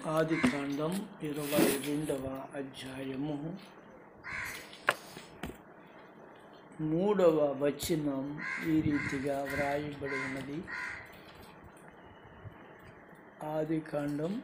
ఆది కాండం ఇరవై రెండవ అధ్యాయము మూడవ వచనం ఈ రీతిగా వ్రాయబడి ఉన్నది ఆది కాండం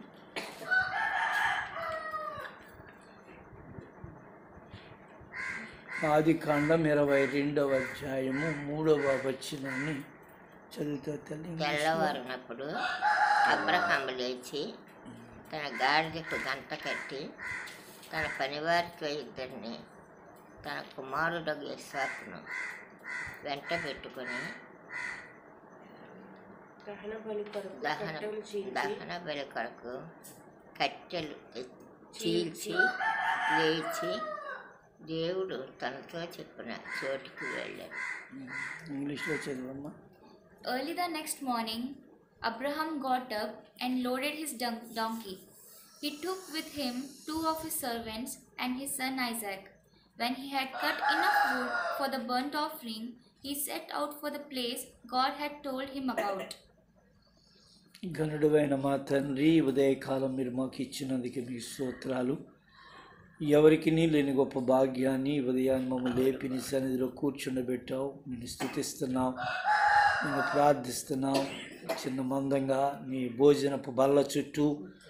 ఆది కాండం ఇరవై రెండవ అధ్యాయము మూడవ వచనాన్ని చదువుతా తల్లి తెల్లవారినప్పుడు అబ్రహాము లేచి తన గాడిదకు గంట కట్టి తన పనివారితో ఇద్దరిని తన కుమారుడు ఇస్సాకును వెంట పెట్టుకొని దహన బలి కొరకు దహన కట్టెలు చీల్చి దహన బలి కొరకు కట్టెలు తె- చీల్చి లేచి దేవుడు తనతో చెప్పిన చోటుకు వెళ్ళాడు ఇంగ్లీష్లో చదవమ్మా Early the next morning, Abraham got up and loaded his dun- donkey. He took with him two of his servants and his son Isaac. When he had cut enough wood for the burnt offering, he set out for the place God had told him about. గనుడువైన మా తండ్రి ఈ ఉదయకాలం మీరు మాకు ఇచ్చినందుకు మీ స్తోత్రాలు ఎవరికి లేని గొప్ప భాగ్యాన్ని ఈ ఉదయాన్ని మమ్మల్ని లేపి నీ సన్నిధిలో కూర్చుండబెట్టావు నేను స్థుతిస్తున్నావు నేను ప్రార్థిస్తున్నావు చిన్న మందంగా నీ భోజనపు బల్ల చుట్టూ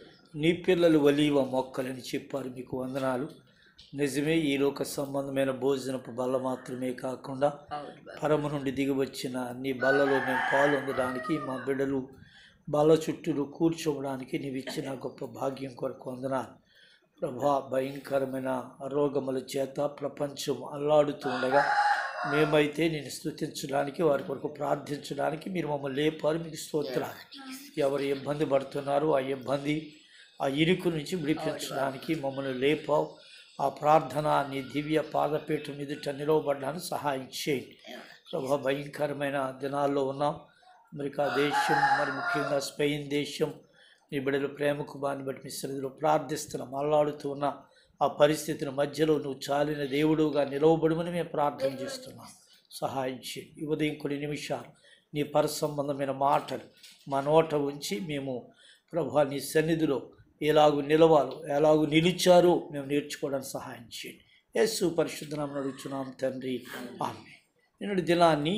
నీ పిల్లలు వలీవ మొక్కలని చెప్పారు మీకు వందనాలు నిజమే ఈ లోక సంబంధమైన భోజనపు బల్ల మాత్రమే కాకుండా పరమ నుండి దిగివచ్చిన నీ బల్లలో మేము పాల్గొనడానికి మా బిడ్డలు బల్ల చుట్టూరు కూర్చోవడానికి నీవు ఇచ్చిన గొప్ప భాగ్యం కొరకు వందనాలు ప్రభా భయంకరమైన రోగముల చేత ప్రపంచం అల్లాడుతూ ఉండగా మేమైతే నేను స్థుతించడానికి వారి కొరకు ప్రార్థించడానికి మీరు మమ్మల్ని లేపారు మీకు స్తోత్రాలు ఎవరు ఇబ్బంది పడుతున్నారో ఆ ఇబ్బంది ఆ ఇరుకు నుంచి విడిపించడానికి మమ్మల్ని లేపావు ఆ ప్రార్థన నీ దివ్య పాదపీఠం ఎదుట నిలవబడ్డానికి సహాయం చేయండి ప్రభా భయంకరమైన దినాల్లో ఉన్నాం అమెరికా దేశం మరి ముఖ్యంగా స్పెయిన్ దేశం నీ బిడ్డలు ప్రేమకు బాని బట్టి మీ సన్నిధిలో ప్రార్థిస్తున్నాం అల్లాడుతూ ఉన్న ఆ పరిస్థితిని మధ్యలో నువ్వు చాలిన దేవుడుగా నిలవబడమని మేము ప్రార్థన చేస్తున్నాం సహాయం చేయండి ఈ ఉదయం కొన్ని నిమిషాలు నీ పరసంబంధమైన మాటలు మా నోట ఉంచి మేము ప్రభా నీ సన్నిధిలో ఎలాగూ నిలవాలో ఎలాగూ నిలిచారో మేము నేర్చుకోవడానికి సహాయం చేయండి యేసు పరిశుద్ధనామని అడుగుతున్నాం తండ్రి ఆమె నిన్నటి దినాన్ని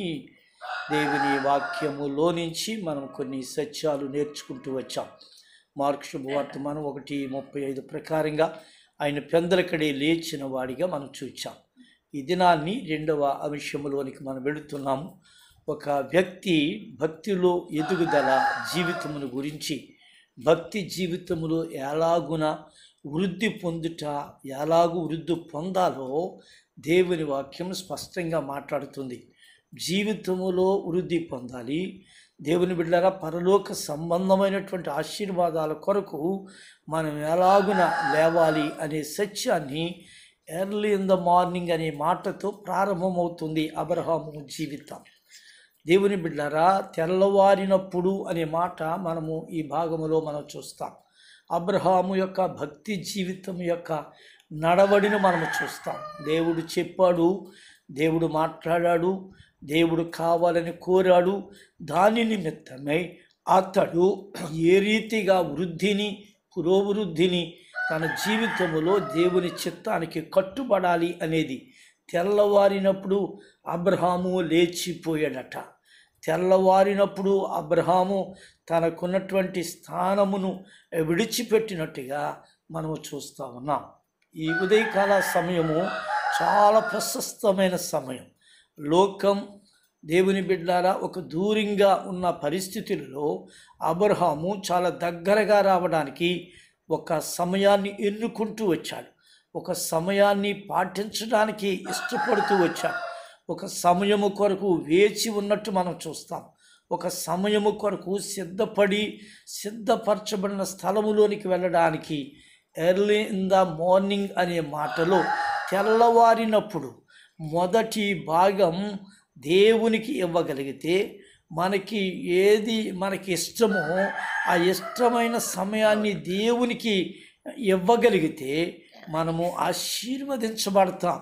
దేవుని వాక్యములో నుంచి మనం కొన్ని సత్యాలు నేర్చుకుంటూ వచ్చాం మార్క్ శుభవర్తమానం ఒకటి ముప్పై ఐదు ప్రకారంగా ఆయన పెందలకడే లేచిన వాడిగా మనం చూచాం ఈ దినాన్ని రెండవ అంశములోనికి మనం వెళుతున్నాము ఒక వ్యక్తి భక్తిలో ఎదుగుదల జీవితమును గురించి భక్తి జీవితములో ఎలాగున వృద్ధి పొందుట ఎలాగు వృద్ధి పొందాలో దేవుని వాక్యం స్పష్టంగా మాట్లాడుతుంది జీవితములో వృద్ధి పొందాలి దేవుని బిడ్డరా పరలోక సంబంధమైనటువంటి ఆశీర్వాదాల కొరకు మనం ఎలాగున లేవాలి అనే సత్యాన్ని ఎర్లీ ఇన్ ద మార్నింగ్ అనే మాటతో ప్రారంభమవుతుంది అబ్రహాము జీవితం దేవుని బిడ్డరా తెల్లవారినప్పుడు అనే మాట మనము ఈ భాగములో మనం చూస్తాం అబ్రహాము యొక్క భక్తి జీవితం యొక్క నడవడిని మనము చూస్తాం దేవుడు చెప్పాడు దేవుడు మాట్లాడాడు దేవుడు కావాలని కోరాడు దాని నిమిత్తమై అతడు ఏ రీతిగా వృద్ధిని పురోవృద్ధిని తన జీవితంలో దేవుని చిత్తానికి కట్టుబడాలి అనేది తెల్లవారినప్పుడు అబ్రహాము లేచిపోయాడట తెల్లవారినప్పుడు అబ్రహాము తనకున్నటువంటి స్థానమును విడిచిపెట్టినట్టుగా మనము చూస్తూ ఉన్నాం ఈ ఉదయకాల సమయము చాలా ప్రశస్తమైన సమయం లోకం దేవుని బిడ్డారా ఒక దూరంగా ఉన్న పరిస్థితులలో అబ్రహాము చాలా దగ్గరగా రావడానికి ఒక సమయాన్ని ఎన్నుకుంటూ వచ్చాడు ఒక సమయాన్ని పాటించడానికి ఇష్టపడుతూ వచ్చాడు ఒక సమయము కొరకు వేచి ఉన్నట్టు మనం చూస్తాం ఒక సమయము కొరకు సిద్ధపడి సిద్ధపరచబడిన స్థలములోనికి వెళ్ళడానికి ఎర్లీ ఇన్ ద మార్నింగ్ అనే మాటలో తెల్లవారినప్పుడు మొదటి భాగం దేవునికి ఇవ్వగలిగితే మనకి ఏది మనకి ఇష్టమో ఆ ఇష్టమైన సమయాన్ని దేవునికి ఇవ్వగలిగితే మనము ఆశీర్వదించబడతాం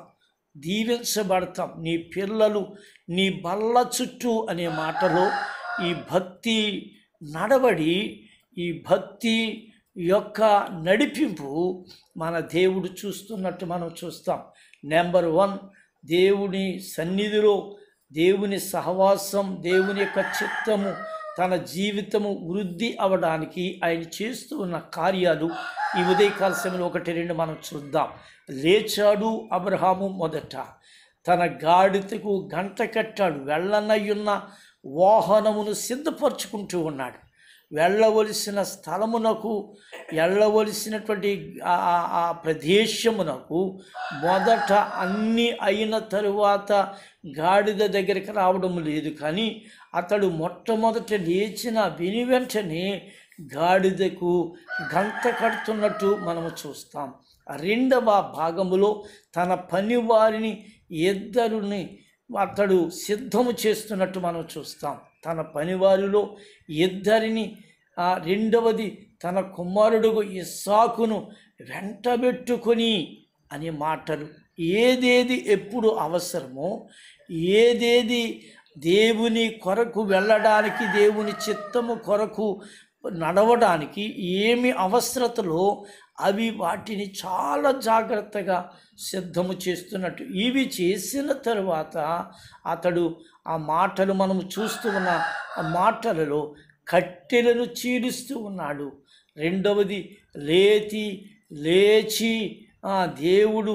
దీవించబడతాం నీ పిల్లలు నీ బల్ల చుట్టూ అనే మాటలో ఈ భక్తి నడవడి ఈ భక్తి యొక్క నడిపింపు మన దేవుడు చూస్తున్నట్టు మనం చూస్తాం నెంబర్ వన్ దేవుని సన్నిధిలో దేవుని సహవాసం దేవుని యొక్క చిత్తము తన జీవితము వృద్ధి అవడానికి ఆయన చేస్తూ ఉన్న కార్యాలు ఈ ఉదయకాల సమయంలో ఒకటి రెండు మనం చూద్దాం లేచాడు అబ్రహాము మొదట తన గాడిదకు గంట కట్టాడు వెళ్ళనయ్యున్న వాహనమును సిద్ధపరచుకుంటూ ఉన్నాడు వెళ్ళవలసిన స్థలమునకు వెళ్ళవలసినటువంటి ఆ- ఆ- ఆ ప్రదేశమునకు మొదట అన్నీ అయిన తరువాత గాడిద దగ్గరికి రావడం లేదు కానీ అతడు మొట్టమొదట లేచిన విని వెంటనే గాడిదకు గంత కడుతున్నట్టు మనము చూస్తాం రెండవ భాగములో తన పనివారిని ఇద్దరుని అతడు సిద్ధము చేస్తున్నట్టు మనం చూస్తాం తన పనివారిలో ఇద్దరిని ఆ రెండవది తన కుమారుడు ఇస్సాకును వెంటబెట్టుకొని అనే మాటలు ఏదేది ఎప్పుడు అవసరమో ఏదేది దేవుని కొరకు వెళ్ళడానికి దేవుని చిత్తము కొరకు నడవడానికి ఏమి అవసరతలో అవి వాటిని చాలా జాగ్రత్తగా సిద్ధము చేస్తున్నట్టు ఇవి చేసిన తరువాత అతడు ఆ మాటలు మనము చూస్తూ ఉన్న ఆ మాటలలో కట్టెలను చీలుస్తూ ఉన్నాడు రెండవది లేచి లేచి ఆ దేవుడు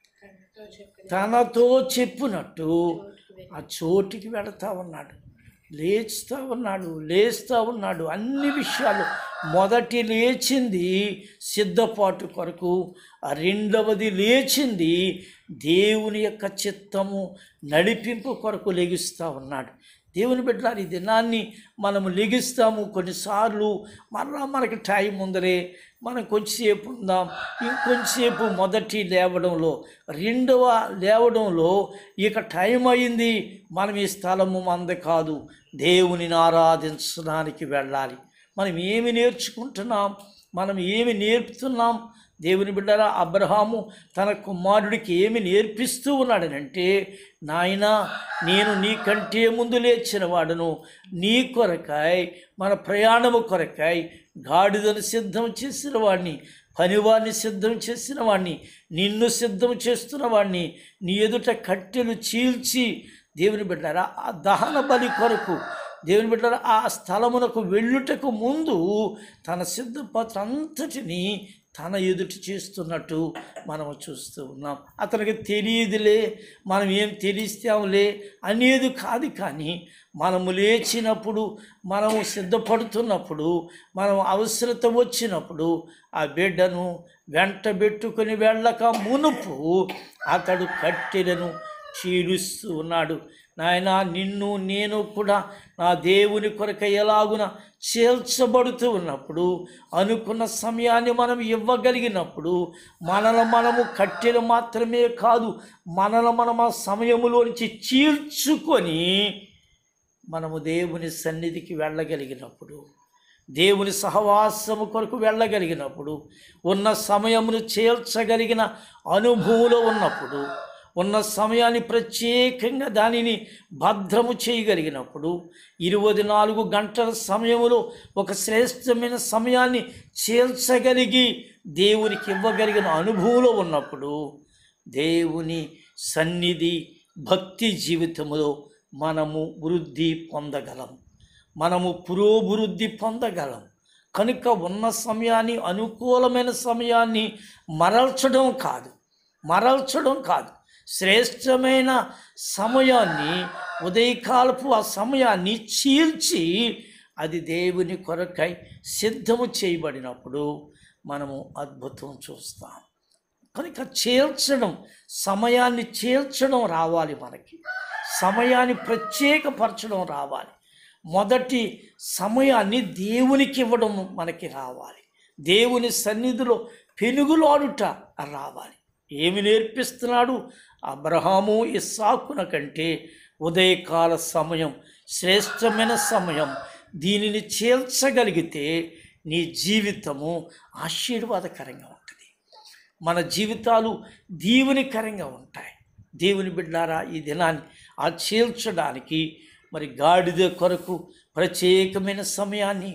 తనతో చెప్పినట్టు ఆ చోటికి వెళతా ఉన్నాడు లేచుతా ఉన్నాడు లేస్తూ ఉన్నాడు అన్ని విషయాలు మొదటి లేచింది సిద్ధపాటు కొరకు ఆ రెండవది లేచింది దేవుని యొక్క చిత్తము నడిపింపు కొరకు లెగిస్తూ ఉన్నాడు దేవుని బిడ్డలారు ఈ దినాన్ని మనము లెగిస్తాము కొన్నిసార్లు మరలా మనకి టైం ఉందరే మనం కొంచెంసేపు ఉందాం ఇంకొంచెంసేపు మొదటి లేవడంలో రెండవ లేవడంలో ఇక టైం అయింది మనం ఈ స్థలము మంద కాదు దేవునిని ఆరాధించడానికి వెళ్ళాలి మనం ఏమి నేర్చుకుంటున్నాం మనం ఏమి నేర్పుతున్నాం దేవుని బిడ్డరా అబ్రహాము తన కుమారుడికి ఏమి నేర్పిస్తూ ఉన్నాడనంటే నాయన నేను నీకంటే ముందు లేచిన వాడును నీ కొరకాయ్ మన ప్రయాణము కొరకాయ్ గాడిదను సిద్ధం చేసిన వాడిని పనివాడిని సిద్ధం చేసిన వాడిని నిన్ను సిద్ధం చేస్తున్న వాడిని నీ ఎదుట కట్టెలు చీల్చి దేవుని బిడ్డారా ఆ దహన బలి కొరకు దేవుని బిడ్డల ఆ స్థలమునకు వెళ్ళుటకు ముందు తన సిద్ధపాత్ర అంతటిని తన ఎదుట చేస్తున్నట్టు మనం చూస్తూ ఉన్నాం అతనికి తెలియదులే మనం ఏం తెలిస్తాంలే అనేది కాదు కానీ మనము లేచినప్పుడు మనము సిద్ధపడుతున్నప్పుడు మనం అవసరత వచ్చినప్పుడు ఆ బిడ్డను వెంట పెట్టుకుని వెళ్ళక మునుపు అతడు కట్టెలను చీలుస్తూ ఉన్నాడు నాయన నిన్ను నేను కూడా నా దేవుని కొరక ఎలాగున చేల్చబడుతూ ఉన్నప్పుడు అనుకున్న సమయాన్ని మనం ఇవ్వగలిగినప్పుడు మనల మనము కట్టెలు మాత్రమే కాదు మనల మనం ఆ సమయములోంచి చీల్చుకొని మనము దేవుని సన్నిధికి వెళ్ళగలిగినప్పుడు దేవుని సహవాసము కొరకు వెళ్ళగలిగినప్పుడు ఉన్న సమయమును చేల్చగలిగిన అనుభవంలో ఉన్నప్పుడు ఉన్న సమయాన్ని ప్రత్యేకంగా దానిని భద్రము చేయగలిగినప్పుడు ఇరవై నాలుగు గంటల సమయములో ఒక శ్రేష్టమైన సమయాన్ని చేల్చగలిగి దేవునికి ఇవ్వగలిగిన అనుభవంలో ఉన్నప్పుడు దేవుని సన్నిధి భక్తి జీవితంలో మనము వృద్ధి పొందగలం మనము పురోభివృద్ధి పొందగలం కనుక ఉన్న సమయాన్ని అనుకూలమైన సమయాన్ని మరల్చడం కాదు మరల్చడం కాదు శ్రేష్టమైన సమయాన్ని ఉదయకాలపు ఆ సమయాన్ని చీల్చి అది దేవుని కొరకై సిద్ధము చేయబడినప్పుడు మనము అద్భుతం చూస్తాం కనుక చేర్చడం సమయాన్ని చేర్చడం రావాలి మనకి సమయాన్ని ప్రత్యేకపరచడం రావాలి మొదటి సమయాన్ని దేవునికి ఇవ్వడం మనకి రావాలి దేవుని సన్నిధిలో పెనుగులాడుట రావాలి ఏమి నేర్పిస్తున్నాడు అబ్రహాము ఇస్సాకున కంటే ఉదయకాల సమయం శ్రేష్టమైన సమయం దీనిని చేల్చగలిగితే నీ జీవితము ఆశీర్వాదకరంగా ఉంటుంది మన జీవితాలు దీవునికరంగా ఉంటాయి దేవుని బిడ్డారా ఈ దినాన్ని ఆ చేల్చడానికి మరి గాడిద కొరకు ప్రత్యేకమైన సమయాన్ని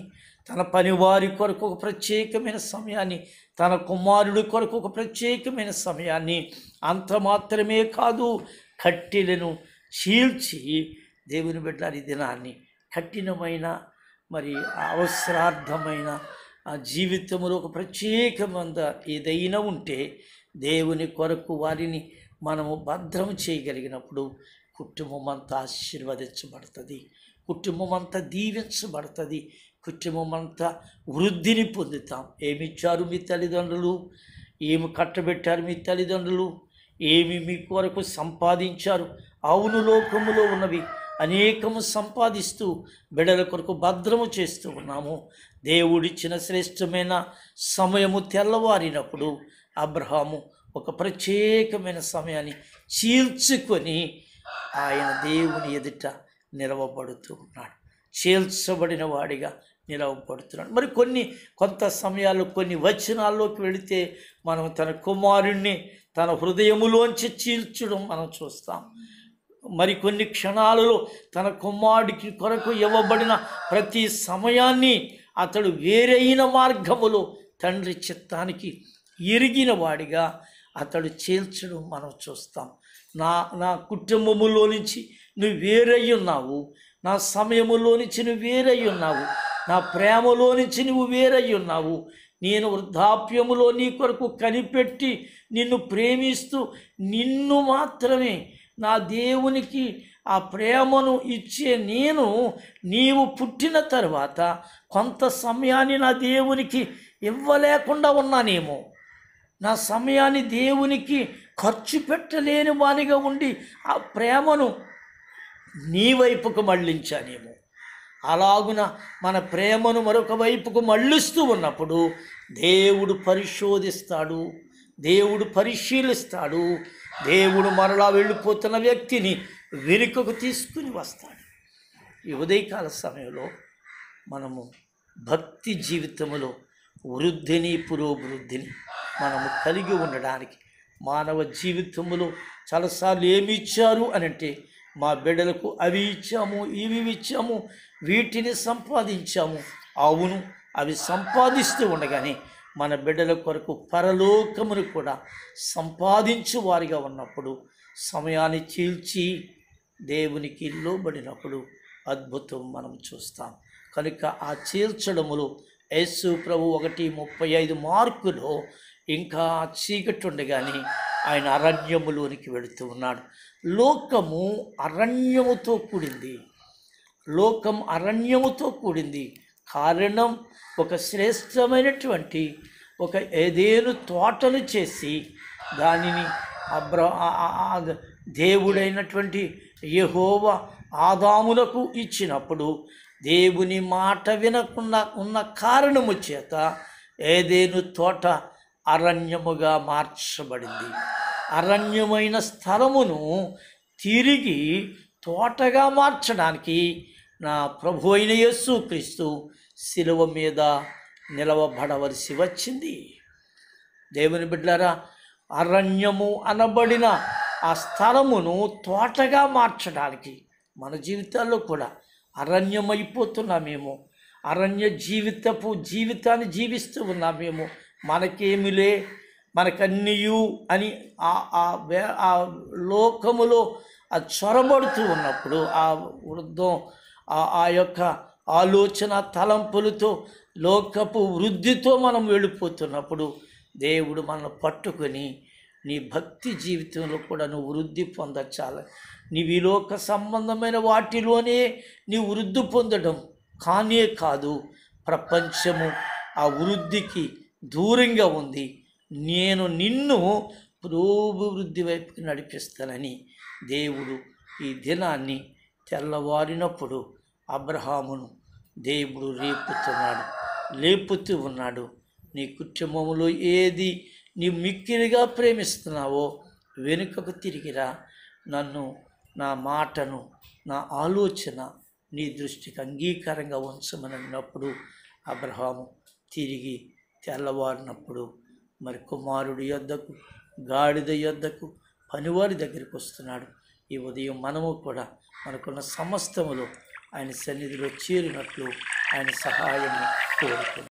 తన పనివారి కొరకు ఒక ప్రత్యేకమైన సమయాన్ని తన కుమారుడి కొరకు ఒక ప్రత్యేకమైన సమయాన్ని అంత మాత్రమే కాదు కట్టెలను చీల్చి దేవుని బిడ్డలారి దినాన్ని కఠినమైన మరి అవసరార్థమైన ఆ జీవితంలో ఒక ప్రత్యేకమైన ఏదైనా ఉంటే దేవుని కొరకు వారిని మనము భద్రం చేయగలిగినప్పుడు కుటుంబం అంతా ఆశీర్వదించబడుతుంది కుటుంబం అంతా దీవించబడుతుంది కుటుంబం అంతా వృద్ధిని పొందుతాం ఏమిచ్చారు మీ తల్లిదండ్రులు ఏమి కట్టబెట్టారు మీ తల్లిదండ్రులు ఏమి మీ కొరకు సంపాదించారు అవును లోకములో ఉన్నవి అనేకము సంపాదిస్తూ బిడల కొరకు భద్రము చేస్తూ ఉన్నాము దేవుడిచ్చిన శ్రేష్టమైన సమయము తెల్లవారినప్పుడు అబ్రహాము ఒక ప్రత్యేకమైన సమయాన్ని చీల్చుకొని ఆయన దేవుని ఎదుట నిలవబడుతూ ఉన్నాడు చీల్చబడిన వాడిగా నిలవబడుతున్నాడు మరి కొన్ని కొంత సమయాల్లో కొన్ని వచనాల్లోకి వెళితే మనం తన కుమారుణ్ణి తన హృదయములోంచి చీల్చడం మనం చూస్తాం మరి కొన్ని క్షణాలలో తన కుమారుడికి కొరకు ఇవ్వబడిన ప్రతి సమయాన్ని అతడు వేరైన మార్గములో తండ్రి చిత్తానికి ఎరిగిన వాడిగా అతడు చీల్చడం మనం చూస్తాం నా నా కుటుంబములో నుంచి నువ్వు వేరై ఉన్నావు నా సమయములో నుంచి నువ్వు వేరై ఉన్నావు నా ప్రేమలో నుంచి నువ్వు వేరై ఉన్నావు నేను వృద్ధాప్యములో నీ కొరకు కనిపెట్టి నిన్ను ప్రేమిస్తూ నిన్ను మాత్రమే నా దేవునికి ఆ ప్రేమను ఇచ్చే నేను నీవు పుట్టిన తర్వాత కొంత సమయాన్ని నా దేవునికి ఇవ్వలేకుండా ఉన్నానేమో నా సమయాన్ని దేవునికి ఖర్చు పెట్టలేని వానిగా ఉండి ఆ ప్రేమను నీ వైపుకు మళ్ళించానేమో అలాగున మన ప్రేమను మరొక వైపుకు మళ్ళిస్తూ ఉన్నప్పుడు దేవుడు పరిశోధిస్తాడు దేవుడు పరిశీలిస్తాడు దేవుడు మరలా వెళ్ళిపోతున్న వ్యక్తిని వెనుకకు తీసుకుని వస్తాడు ఈ ఉదయకాల సమయంలో మనము భక్తి జీవితంలో వృద్ధిని పురోభివృద్ధిని మనము కలిగి ఉండడానికి మానవ జీవితంలో చాలాసార్లు ఏమి ఇచ్చారు అని అంటే మా బిడ్డలకు అవి ఇచ్చాము ఇవి ఇచ్చాము వీటిని సంపాదించాము అవును అవి సంపాదిస్తూ ఉండగానే మన బిడ్డల కొరకు పరలోకమును కూడా సంపాదించు వారిగా ఉన్నప్పుడు సమయాన్ని చీల్చి దేవునికి లోబడినప్పుడు అద్భుతం మనం చూస్తాం కనుక ఆ చీల్చడములో యేసు ప్రభు ఒకటి ముప్పై ఐదు మార్కులో ఇంకా చీకటి ఉండగానే ఆయన అరణ్యములోనికి వెళుతూ ఉన్నాడు లోకము అరణ్యముతో కూడింది లోకం అరణ్యముతో కూడింది కారణం ఒక శ్రేష్టమైనటువంటి ఒక ఏదేను తోటను చేసి దానిని అబ్ర ఆ- ఆ- ఆ దేవుడైనటువంటి యెహోవ ఆదాములకు ఇచ్చినప్పుడు దేవుని మాట వినకుండా ఉన్న కారణము చేత ఏదేను తోట అరణ్యముగా మార్చబడింది అరణ్యమైన స్థలమును తిరిగి తోటగా మార్చడానికి నా ప్రభు అయిన యేసు క్రీస్తు శిలువ మీద నిలవబడవలసి వచ్చింది దేవుని బిడ్డలారా అరణ్యము అనబడిన ఆ స్థలమును తోటగా మార్చడానికి మన జీవితాల్లో కూడా అరణ్యమైపోతున్నామేమో అరణ్య జీవితపు జీవితాన్ని జీవిస్తూ ఉన్నామేమో మనకేమిలే మనకన్నీయు అని ఆ ఆ వే- ఆ లోకములో ఆ చొరబడుతూ ఉన్నప్పుడు ఆ వృద్ధం ఆ ఆ యొక్క ఆలోచన తలంపులతో లోకపు వృద్ధితో మనం వెళ్ళిపోతున్నప్పుడు దేవుడు మనల్ని పట్టుకొని నీ భక్తి జీవితంలో కూడా నువ్వు వృద్ధి పొందచాలి నీవు ఈ లోక సంబంధమైన వాటిలోనే నీ వృద్ధి పొందడం కానే కాదు ప్రపంచము ఆ వృద్ధికి దూరంగా ఉంది నేను నిన్ను పురోభివృద్ధి వైపుకి నడిపిస్తానని దేవుడు ఈ దినాన్ని తెల్లవారినప్పుడు అబ్రహామును దేవుడు రేపుతున్నాడు లేపుతూ ఉన్నాడు నీ కుటుంబంలో ఏది నీ మిక్కిలిగా ప్రేమిస్తున్నావో వెనుకకు తిరిగిరా నన్ను నా మాటను నా ఆలోచన నీ దృష్టికి అంగీకారంగా ఉంచమని అన్నప్పుడు అబ్రహాము తిరిగి తెల్లవారినప్పుడు మరి కుమారుడి యొద్దకు గాడిద యొద్దకు పనివారి దగ్గరికి వస్తున్నాడు ఈ ఉదయం మనము కూడా మనకున్న సమస్తములో ఆయన సన్నిధిలో చేరినట్లు ఆయన సహాయము కోరుకుంటున్నాను